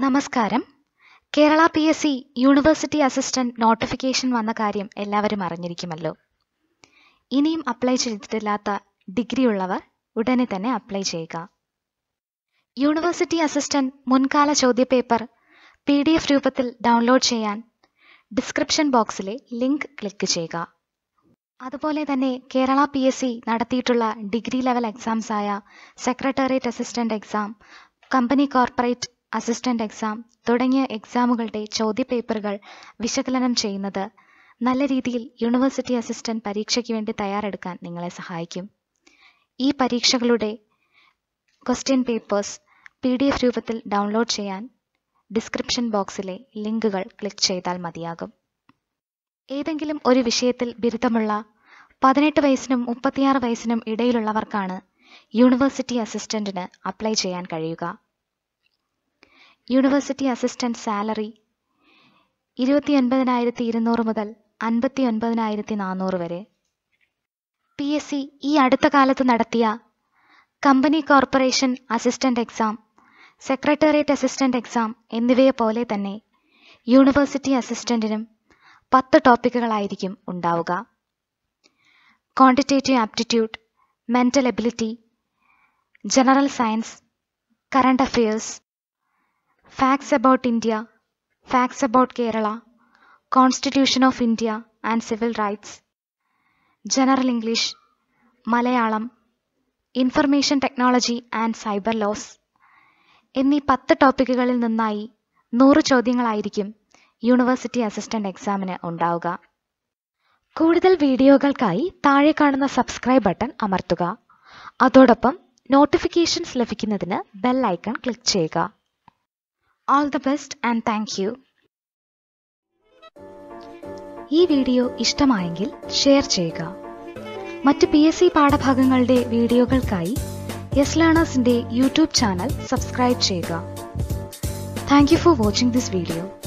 നമസ്കാരം Kerala P S C university assistant notification വന്ന കാര്യം എല്ലാവരും അറിഞ്ഞിരിക്കുമല്ലോ ഇനിയും അപ്ലൈ ചെയ്തിട്ടില്ലാത്ത ഡിഗ്രി ഉള്ളവർ ഉടനെ തന്നെ അപ്ലൈ ചെയ്യുക യൂണിവേഴ്സിറ്റി അസിസ്റ്റന്റ് മുൻകാല ചോദ്യപേപ്പർ പി ഡി എഫ് രൂപത്തിൽ ഡൗൺലോഡ് ചെയ്യാൻ ഡിസ്ക്രിപ്ഷൻ ബോക്സിലെ ലിങ്ക് ക്ലിക്ക് ചെയ്യുക അതുപോലെ തന്നെ കേരള പി എസ് സി നടത്തിയിട്ടുള്ള ഡിഗ്രി ലെവൽ എക്സാംസ് ആയ secretariat assistant exam company corporate assistant exam തുടങ്ങിയ എക്സാമുകളുടെ ചോദ്യപേപ്പറുകൾ വിശകലനം ചെയ്യുന്നത് നല്ല രീതിയിൽ യൂണിവേഴ്സിറ്റി അസിസ്റ്റന്റ് പരീക്ഷയ്ക്ക് വേണ്ടി തയ്യാറെടുക്കാൻ നിങ്ങളെ സഹായിക്കും ഈ പരീക്ഷകളുടെ question papers P D F രൂപത്തിൽ ഡൗൺലോഡ് ചെയ്യാൻ ഡിസ്ക്രിപ്ഷൻ ബോക്സിലെ ലിങ്കുകൾ ക്ലിക്ക് ചെയ്താൽ മതിയാകും ഏതെങ്കിലും ഒരു വിഷയത്തിൽ ബിരുദമുള്ള പതിനെട്ട് വയസ്സിനും മുപ്പത്തിയാറ് വയസ്സിനും ഇടയിലുള്ളവർക്കാണ് യൂണിവേഴ്സിറ്റി അസിസ്റ്റന്റിന് അപ്ലൈ ചെയ്യാൻ കഴിയുക യൂണിവേഴ്സിറ്റി അസിസ്റ്റന്റ് സാലറി ഇരുപത്തി ഒൻപതിനായിരത്തി ഇരുന്നൂറ് മുതൽ അൻപത്തി ഒൻപതിനായിരത്തി നാനൂറ് വരെ പി എസ് സി ഈ അടുത്ത കാലത്ത് നടത്തിയ company corporation assistant exam secretariat assistant exam എന്നിവയെ പോലെ തന്നെ യൂണിവേഴ്സിറ്റി അസിസ്റ്റന്റിനും പത്ത് ടോപ്പിക്കുകളായിരിക്കും ഉണ്ടാവുക quantitative aptitude mental ability general science current affairs facts about India facts about Kerala constitution of India and civil rights general English Malayalam information technology and cyber laws എന്നീ പത്ത് ടോപ്പിക്കുകളിൽ നിന്നായി നൂറ് ചോദ്യങ്ങളായിരിക്കും യൂണിവേഴ്സിറ്റി അസിസ്റ്റന്റ് എക്സാമിന് ഉണ്ടാവുക കൂടുതൽ വീഡിയോകൾക്കായി താഴെ കാണുന്ന സബ്സ്ക്രൈബ് ബട്ടൺ അമർത്തുക അതോടൊപ്പം നോട്ടിഫിക്കേഷൻസ് ലഭിക്കുന്നതിന് ബെൽ ഐക്കൺ ക്ലിക്ക് ചെയ്യുക all the best and thank you ഈ വീഡിയോ ഇഷ്ടമായെങ്കിൽ ഷെയർ ചെയ്യുക മറ്റ് പി എസ് സി പാഠഭാഗങ്ങളുടെ വീഡിയോകൾക്കായി യെസ് ലേണേഴ്സിന്റെ യൂട്യൂബ് ചാനൽ സബ്സ്ക്രൈബ് ചെയ്യുക thank you for watching this video